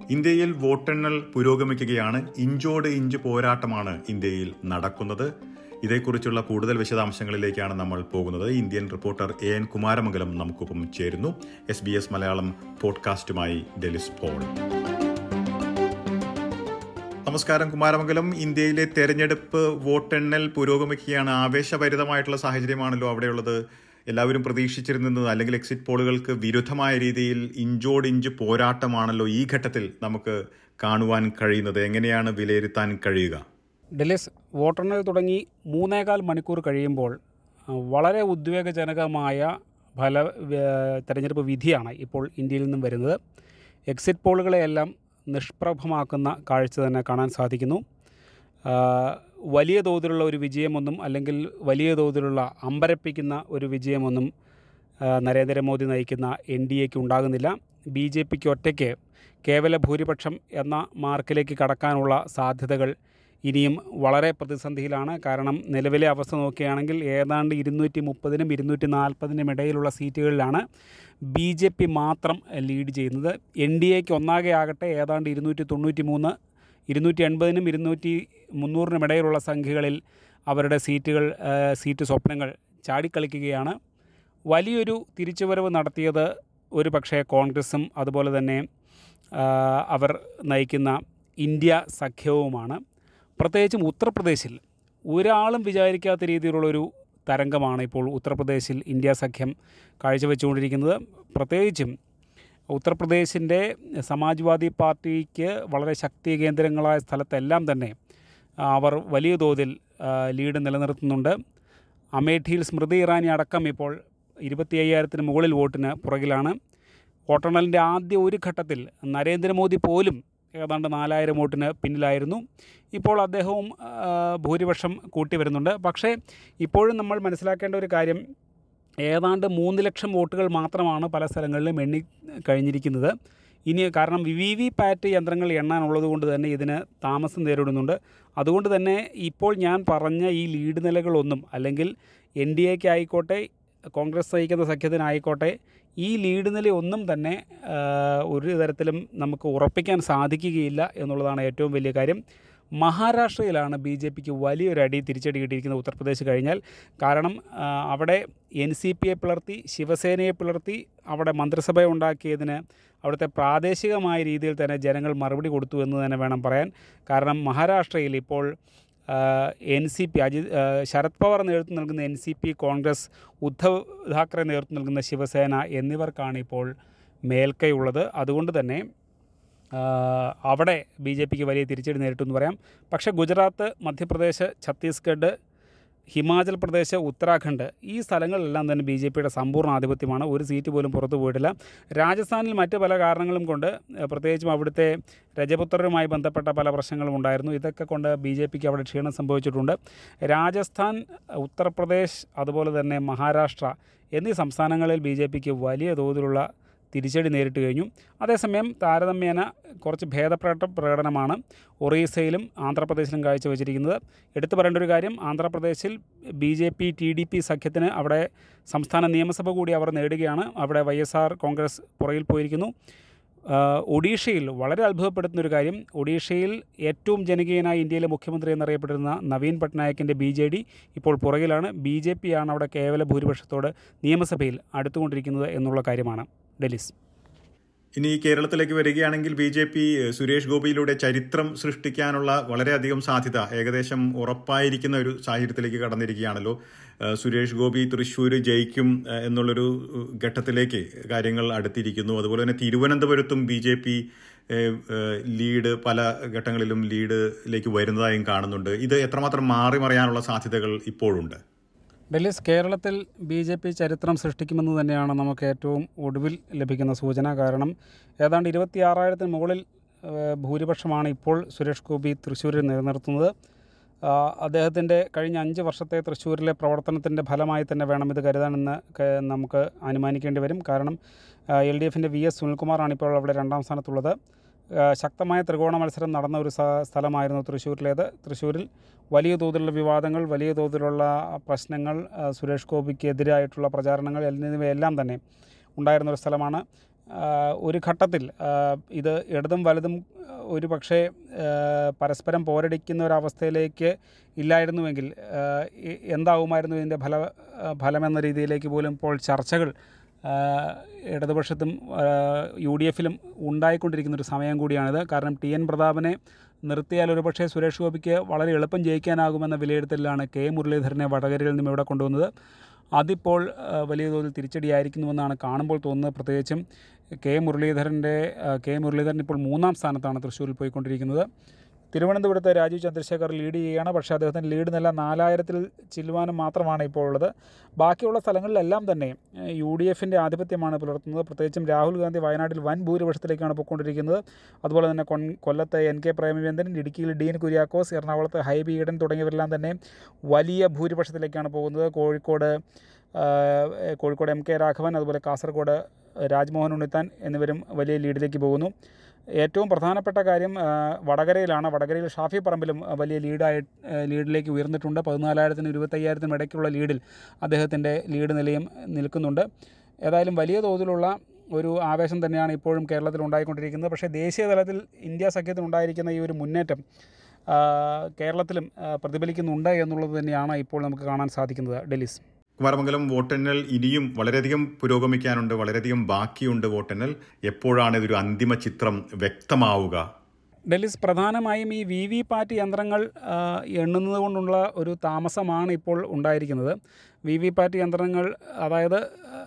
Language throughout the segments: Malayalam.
ഇന്ത്യയിൽ വോട്ടെണ്ണൽ പുരോഗമിക്കുകയാണ് ഇഞ്ചോട് ഇഞ്ച് പോരാട്ടമാണ് ഇന്ത്യയിൽ നടക്കുന്നത് ഇതേക്കുറിച്ചുള്ള കൂടുതൽ വിശദാംശങ്ങളിലേക്കാണ് നമ്മൾ പോകുന്നത് Indian reporter A N Kumaramangalam നമുക്കൊപ്പം ചേരുന്നു എസ് ബി എസ് മലയാളം പോഡ്കാസ്റ്റുമായി ഡെലിസ് പോൾ നമസ്കാരം കുമാരമംഗലം ഇന്ത്യയിലെ തെരഞ്ഞെടുപ്പ് വോട്ടെണ്ണൽ പുരോഗമിക്കുകയാണ് ആവേശഭരിതമായിട്ടുള്ള സാഹചര്യമാണല്ലോ അവിടെയുള്ളത് എല്ലാവരും പ്രതീക്ഷിച്ചിരുന്നത് അല്ലെങ്കിൽ എക്സിറ്റ് പോളുകൾക്ക് വിരുദ്ധമായ രീതിയിൽ ഇഞ്ചോടിഞ്ച് പോരാട്ടമാണല്ലോ ഈ ഘട്ടത്തിൽ നമുക്ക് കാണുവാൻ കഴിയുന്നത് എങ്ങനെയാണ് വിലയിരുത്താൻ കഴിയുക ഡെലിസ് വോട്ടെണ്ണൽ തുടങ്ങി മൂന്നേകാൽ മണിക്കൂർ കഴിയുമ്പോൾ ആ, വളരെ ഉദ്വേഗജനകമായ ഫല വേ- തെരഞ്ഞെടുപ്പ് വിധിയാണ് ഇപ്പോൾ ഇന്ത്യയിൽ നിന്നും വരുന്നത് എക്സിറ്റ് പോളുകളെയെല്ലാം നിഷ്പ്രഭമാക്കുന്ന കാഴ്ച തന്നെ കാണാൻ സാധിക്കുന്നു ആ, വലിയ തോതിലുള്ള ഒരു വിജയമൊന്നും അല്ലെങ്കിൽ വലിയ തോതിലുള്ള അമ്പരപ്പിക്കുന്ന ഒരു വിജയമൊന്നും ആ, നരേന്ദ്രമോദി നയിക്കുന്ന എൻ ഡി എക്ക് ഉണ്ടാകുന്നില്ല ബി ജെ പിക്ക് ഒറ്റയ്ക്ക് കേവല ഭൂരിപക്ഷം എന്ന മാർക്കിലേക്ക് കടക്കാനുള്ള സാധ്യതകൾ ഇനിയും വളരെ പ്രതിസന്ധിയിലാണ് കാരണം നിലവിലെ അവസ്ഥ നോക്കുകയാണെങ്കിൽ ഏതാണ്ട് ഇരുന്നൂറ്റി മുപ്പതിനും ഇരുന്നൂറ്റി നാൽപ്പതിനും ഇടയിലുള്ള സീറ്റുകളിലാണ് ബി ജെ പി മാത്രം ലീഡ് ചെയ്യുന്നത് എൻ ഡി എക്ക് ഒന്നാകെ ആകട്ടെ ഏതാണ്ട് ഇരുന്നൂറ്റി തൊണ്ണൂറ്റി മൂന്ന് ഇരുന്നൂറ്റി എൺപതിനും ഇരുന്നൂറ്റി മുന്നൂറിനും ഇടയിലുള്ള സംഖ്യകളിൽ അവരുടെ സീറ്റുകൾ ആ, സീറ്റ് സ്വപ്നങ്ങൾ ചാടിക്കളിക്കുകയാണ് വലിയൊരു തിരിച്ചുവരവ് നടത്തിയത് ഒരു പക്ഷേ കോൺഗ്രസും അതുപോലെ തന്നെ ആ, അവർ നയിക്കുന്ന ഇന്ത്യ സഖ്യവുമാണ് പ്രത്യേകിച്ചും ഉത്തർപ്രദേശിൽ ഒരാളും വിചാരിക്കാത്ത രീതിയിലുള്ളൊരു തരംഗമാണ് ഇപ്പോൾ ഉത്തർപ്രദേശിൽ ഇന്ത്യ സഖ്യം കാഴ്ചവെച്ചുകൊണ്ടിരിക്കുന്നത് പ്രത്യേകിച്ചും ഉത്തർപ്രദേശിൻ്റെ സമാജ്വാദി പാർട്ടിക്ക് വളരെ ശക്തി കേന്ദ്രങ്ങളായ സ്ഥലത്തെല്ലാം തന്നെ ആ, അവർ വലിയ തോതിൽ ആ, ലീഡ് നിലനിർത്തുന്നുണ്ട് അമേഠിയിൽ സ്മൃതി ഇറാനി അടക്കം ഇപ്പോൾ ഇരുപത്തി അയ്യായിരത്തിന് മുകളിൽ വോട്ടിന് പുറകിലാണ് വോട്ടെണ്ണലിൻ്റെ ആദ്യ ഒരു ഘട്ടത്തിൽ നരേന്ദ്രമോദി പോലും ഏതാണ്ട് നാലായിരം വോട്ടിന് പിന്നിലായിരുന്നു ഇപ്പോൾ അദ്ദേഹവും ആ, ഭൂരിപക്ഷം കൂട്ടി വരുന്നുണ്ട് പക്ഷേ ഇപ്പോഴും നമ്മൾ മനസ്സിലാക്കേണ്ട ഒരു കാര്യം ഏതാണ്ട് മൂന്ന് ലക്ഷം വോട്ടുകൾ മാത്രമാണ് പല സ്ഥലങ്ങളിലും എണ്ണി കഴിഞ്ഞിരിക്കുന്നത് ഇനി കാരണം വി വി പാറ്റ് യന്ത്രങ്ങൾ എണ്ണാനുള്ളത് കൊണ്ട് തന്നെ ഇതിന് താമസം നേരിടുന്നുണ്ട് അതുകൊണ്ട് തന്നെ ഇപ്പോൾ ഞാൻ പറഞ്ഞ ഈ ലീഡ് നിലകളൊന്നും അല്ലെങ്കിൽ എൻ ഡി എക്ക് ആയിക്കോട്ടെ കോൺഗ്രസ് നയിക്കുന്ന സഖ്യത്തിനായിക്കോട്ടെ ഈ ലീഡ് നിലയൊന്നും തന്നെ ആ, ഒരു തരത്തിലും നമുക്ക് ഉറപ്പിക്കാൻ സാധിക്കുകയില്ല എന്നുള്ളതാണ് ഏറ്റവും വലിയ കാര്യം മഹാരാഷ്ട്രയിലാണ് ബി ജെ പിക്ക് വലിയൊരു അടി തിരിച്ചടി കിട്ടിയിരിക്കുന്നത് ഉത്തർപ്രദേശ് കഴിഞ്ഞാൽ കാരണം ആ, അവിടെ എൻ സി പിയെ പിളർത്തി ശിവസേനയെ പിളർത്തി അവിടെ മന്ത്രിസഭ ഉണ്ടാക്കിയതിന് അവിടുത്തെ പ്രാദേശികമായ രീതിയിൽ തന്നെ ജനങ്ങൾ മറുപടി കൊടുത്തു എന്ന് തന്നെ വേണം പറയാൻ കാരണം മഹാരാഷ്ട്രയിൽ ഇപ്പോൾ എൻ സി പി അജിത് ആ, ശരത് പവാർ നേതൃത്വം നൽകുന്ന N C P Congress Uddhav Thackeray നേതൃത്വം നൽകുന്ന ശിവസേന എന്നിവർക്കാണ് ഇപ്പോൾ മേൽക്കൈയുള്ളത് അതുകൊണ്ട് തന്നെ ആ, അവിടെ ബി ജെ പിക്ക് വലിയ തിരിച്ചടി നേരിട്ടു എന്ന് പറയാം പക്ഷേ ഗുജറാത്ത് മധ്യപ്രദേശ് ഛത്തീസ്ഗഡ് ഹിമാചൽ പ്രദേശ് ഉത്തരാഖണ്ഡ് ഈ സ്ഥലങ്ങളിലെല്ലാം തന്നെ ബി ജെ പിയുടെ സമ്പൂർണ്ണ ആധിപത്യമാണ് ഒരു സീറ്റ് പോലും പുറത്തു പോയിട്ടില്ല രാജസ്ഥാനിൽ മറ്റ് പല കാരണങ്ങളും കൊണ്ട് ഏഹ്, പ്രത്യേകിച്ചും അവിടുത്തെ രജപുത്രരുമായി ബന്ധപ്പെട്ട പല പ്രശ്നങ്ങളും ഉണ്ടായിരുന്നു ഇതൊക്കെ കൊണ്ട് ബി ജെ പിക്ക് അവിടെ ക്ഷീണം സംഭവിച്ചിട്ടുണ്ട് രാജസ്ഥാൻ ഉത്തർപ്രദേശ് അതുപോലെ തന്നെ മഹാരാഷ്ട്ര എന്നീ സംസ്ഥാനങ്ങളിൽ ബി ജെ പിക്ക് വലിയ തോതിലുള്ള തിരിച്ചടി നേരിട്ട് കഴിഞ്ഞു അതേസമയം താരതമ്യേന കുറച്ച് ഭേദപ്പെട്ട പ്രകടനമാണ് ഒറീസയിലും ആന്ധ്രാപ്രദേശിലും കാഴ്ചവെച്ചിരിക്കുന്നത് എടുത്തു പറയേണ്ട ഒരു കാര്യം ആന്ധ്രാപ്രദേശിൽ B J P T D P സഖ്യത്തിന് അവിടെ സംസ്ഥാന നിയമസഭ കൂടി അവർ നേടുകയാണ് അവിടെ വൈ എസ് ആർ കോൺഗ്രസ് പുറകിൽ പോയിരിക്കുന്നു ആഹ് ഒഡീഷയിൽ വളരെ അത്ഭുതപ്പെടുത്തുന്ന ഒരു കാര്യം ഒഡീഷയിൽ ഏറ്റവും ജനകീയനായ ഇന്ത്യയിലെ മുഖ്യമന്ത്രി എന്നറിയപ്പെട്ടിരുന്ന നവീൻ പട്നായക്കിൻ്റെ ബി ജെ ഡി ഇപ്പോൾ പുറകിലാണ് ബി ജെ പി ആണ് അവിടെ കേവല ഭൂരിപക്ഷത്തോട് നിയമസഭയിൽ അടുത്തുകൊണ്ടിരിക്കുന്നത് എന്നുള്ള കാര്യമാണ് ഡെലിസ് ഇനി കേരളത്തിലേക്ക് വരികയാണെങ്കിൽ ബി ജെ പി സുരേഷ് ഗോപിയിലൂടെ ചരിത്രം സൃഷ്ടിക്കാനുള്ള വളരെയധികം സാധ്യത ഏകദേശം ഉറപ്പായിരിക്കുന്ന ഒരു സാഹചര്യത്തിലേക്ക് കടന്നിരിക്കുകയാണല്ലോ ഏഹ് സുരേഷ് ഗോപി തൃശ്ശൂർ ജയിക്കും ഏഹ് എന്നുള്ളൊരു ഏഹ് ഘട്ടത്തിലേക്ക് കാര്യങ്ങൾ അടുത്തിരിക്കുന്നു അതുപോലെ തന്നെ തിരുവനന്തപുരത്തും ബി ജെ പി ലീഡ് പല ഘട്ടങ്ങളിലും ലീഡിലേക്ക് വരുന്നതായും കാണുന്നുണ്ട് ഇത് എത്രമാത്രം മാറി മറിയാനുള്ള സാധ്യതകൾ ഇപ്പോഴുണ്ട് ഡൽഹിസ് കേരളത്തിൽ ബി ജെ പി ചരിത്രം സൃഷ്ടിക്കുമെന്ന് തന്നെയാണ് നമുക്ക് ഏറ്റവും ഒടുവിൽ ലഭിക്കുന്ന സൂചന കാരണം ഏതാണ്ട് ഇരുപത്തി ആറായിരത്തിന് മുകളിൽ ഏഹ്, ഭൂരിപക്ഷമാണ് ഇപ്പോൾ സുരേഷ് ഗോപി തൃശ്ശൂരിൽ നിലനിർത്തുന്നത് ആ, അദ്ദേഹത്തിൻ്റെ കഴിഞ്ഞ അഞ്ച് വർഷത്തെ തൃശ്ശൂരിലെ പ്രവർത്തനത്തിൻ്റെ ഫലമായി തന്നെ വേണം ഇത് കരുതാനെന്ന് ക- നമുക്ക് അനുമാനിക്കേണ്ടി വരും കാരണം എൽ ഡി എഫിൻ്റെ വി എസ് സുനിൽകുമാറാണ് ഇപ്പോൾ അവിടെ രണ്ടാം സ്ഥാനത്തുള്ളത് ആ, ശക്തമായ ത്രികോണ മത്സരം നടന്ന ഒരു സ- സ്ഥലമായിരുന്നു തൃശ്ശൂരിലേത് തൃശ്ശൂരിൽ വലിയ തോതിലുള്ള വിവാദങ്ങൾ വലിയ തോതിലുള്ള പ്രശ്നങ്ങൾ ആ, സുരേഷ് ഗോപിക്ക് എതിരായിട്ടുള്ള പ്രചാരണങ്ങൾ എന്നിവയെല്ലാം തന്നെ ഉണ്ടായിരുന്ന ഒരു സ്ഥലമാണ് ആ, ഒരു ഘട്ടത്തിൽ ആ, ഇത് ഇടതും വലതും ആ, ഒരു പക്ഷേ ആ, പരസ്പരം പോരടിക്കുന്ന ഒരവസ്ഥയിലേക്ക് ഇല്ലായിരുന്നുവെങ്കിൽ ആ, എ- എന്താവുമായിരുന്നു ഇതിൻ്റെ ഫല ആ, ഫലമെന്ന രീതിയിലേക്ക് പോലും ഇപ്പോൾ ചർച്ചകൾ ആ, ഇടതുപക്ഷത്തും ആ, യു ഡി എഫിലും ഉണ്ടായിക്കൊണ്ടിരിക്കുന്ന ഒരു സമയം കൂടിയാണിത് കാരണം ടി എൻ പ്രതാപനെ നിർത്തിയാൽ ഒരുപക്ഷേ സുരേഷ് ഗോപിക്ക് വളരെ എളുപ്പം ജയിക്കാനാകുമെന്ന വിലയിരുത്തലിലാണ് കെ മുരളീധരനെ വടകരയിൽ നിന്നും ഇവിടെ കൊണ്ടുവന്നത് അതിപ്പോൾ ആ, വലിയ തോതിൽ തിരിച്ചടിയായിരിക്കുന്നുവെന്നാണ് കാണുമ്പോൾ തോന്നുന്നത് പ്രത്യേകിച്ചും കെ മുരളീധരൻ്റെ ആ, കെ മുരളീധരൻ ഇപ്പോൾ മൂന്നാം സ്ഥാനത്താണ് തൃശ്ശൂരിൽ പോയിക്കൊണ്ടിരിക്കുന്നത് തിരുവനന്തപുരത്ത് രാജീവ് ചന്ദ്രശേഖർ ലീഡ് ചെയ്യുകയാണ് പക്ഷേ അദ്ദേഹത്തിൻ്റെ ലീഡ് നില നാലായിരത്തിൽ ചില്ലുവാനും മാത്രമാണ് ഇപ്പോൾ ഉള്ളത് ബാക്കിയുള്ള സ്ഥലങ്ങളിലെല്ലാം തന്നെ ഏഹ്, യു ഡി എഫിൻ്റെ ആധിപത്യമാണ് പുലർത്തുന്നത് പ്രത്യേകിച്ചും രാഹുൽ ഗാന്ധി വയനാട്ടിൽ വൻ ഭൂരിപക്ഷത്തിലേക്കാണ് പോയിക്കൊണ്ടിരിക്കുന്നത് അതുപോലെ തന്നെ കൊൺ കൊല്ലത്ത് എൻ കെ പ്രേമചന്ദ്രൻ ഇടുക്കിയിൽ ഡീൻ കുര്യാക്കോസ് എറണാകുളത്ത് ഹൈബി ഈഡൻ തുടങ്ങിയവരെല്ലാം തന്നെ വലിയ ഭൂരിപക്ഷത്തിലേക്കാണ് പോകുന്നത് കോഴിക്കോട് ആഹ്, കോഴിക്കോട് എം കെ രാഘവൻ അതുപോലെ കാസർഗോഡ് രാജ്മോഹൻ ഉണ്ണിത്താൻ എന്നിവരും വലിയ ലീഡിലേക്ക് പോകുന്നു ഏറ്റവും പ്രധാനപ്പെട്ട കാര്യം ആ, വടകരയിലാണ് വടകരയിൽ ഷാഫി പറമ്പിലും ആ, വലിയ ലീഡായി ആ, ലീഡിലേക്ക് ഉയർന്നിട്ടുണ്ട് പതിനാലായിരത്തിനും ഇരുപത്തയ്യായിരത്തിനും ഇടയ്ക്കുള്ള ലീഡിൽ അദ്ദേഹത്തിൻ്റെ ലീഡ് നിലയും നിൽക്കുന്നുണ്ട് ഏതായാലും വലിയ തോതിലുള്ള ഒരു ആവേശം തന്നെയാണ് ഇപ്പോഴും കേരളത്തിൽ ഉണ്ടായിക്കൊണ്ടിരിക്കുന്നത് പക്ഷേ ദേശീയ തലത്തിൽ ഇന്ത്യ സഖ്യത്തിനുണ്ടായിരിക്കുന്ന ഈ ഒരു മുന്നേറ്റം ആ, കേരളത്തിലും ആ, പ്രതിഫലിക്കുന്നുണ്ട് എന്നുള്ളത് തന്നെയാണ് ഇപ്പോൾ നമുക്ക് കാണാൻ സാധിക്കുന്നത് ഡെലിസ് കുമാരമംഗലം വോട്ടെണ്ണൽ ഇനിയും വളരെയധികം പുരോഗമിക്കാനുണ്ട് വളരെയധികം ബാക്കിയുണ്ട് വോട്ടെണ്ണൽ എപ്പോഴാണ് ഇതൊരു അന്തിമ ചിത്രം വ്യക്തമാവുക ഡെലിസ് പ്രധാനമായും ഈ വി വി പാറ്റ് യന്ത്രങ്ങൾ ആ, എണ്ണുന്നത് കൊണ്ടുള്ള ഒരു താമസമാണ് ഇപ്പോൾ ഉണ്ടായിരിക്കുന്നത് വി വി പാറ്റ് യന്ത്രങ്ങൾ അതായത്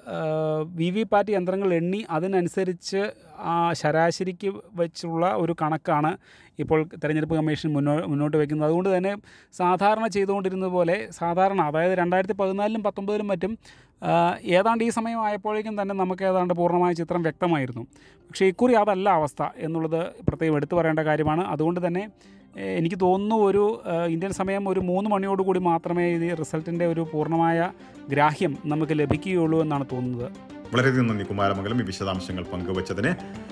വി വി പാറ്റ് യന്ത്രങ്ങൾ എണ്ണി അതിനനുസരിച്ച് ആ ശരാശരിക്ക് വെച്ചുള്ള ഒരു കണക്കാണ് ഇപ്പോൾ തെരഞ്ഞെടുപ്പ് കമ്മീഷൻ മുന്നോ മുന്നോട്ട് വയ്ക്കുന്നത് അതുകൊണ്ട് തന്നെ സാധാരണ ചെയ്തുകൊണ്ടിരുന്നത് പോലെ സാധാരണ അതായത് രണ്ടായിരത്തി പതിനാലിലും പത്തൊമ്പതിലും മറ്റും ആ, ഏതാണ്ട് ഈ സമയമായപ്പോഴേക്കും തന്നെ നമുക്ക് ഏതാണ്ട് പൂർണ്ണമായ ചിത്രം വ്യക്തമായിരുന്നു പക്ഷേ ഇക്കുറി അതല്ല അവസ്ഥ എന്നുള്ളത് പ്രത്യേകം എടുത്തു പറയേണ്ട കാര്യമാണ് അതുകൊണ്ട് തന്നെ ഏഹ്, എനിക്ക് തോന്നുന്നു ഒരു ഏഹ്, ഇന്ത്യൻ സമയം ഒരു മൂന്ന് മണിയോടുകൂടി മാത്രമേ ഇത് റിസൾട്ടിൻ്റെ ഒരു പൂർണ്ണമായ ഗ്രാഹ്യം നമുക്ക് ലഭിക്കുകയുള്ളൂ എന്നാണ് തോന്നുന്നത് വളരെയധികം നന്ദി കുമാരമംഗലം ഈ വിശദാംശങ്ങൾ പങ്കുവച്ചതിന്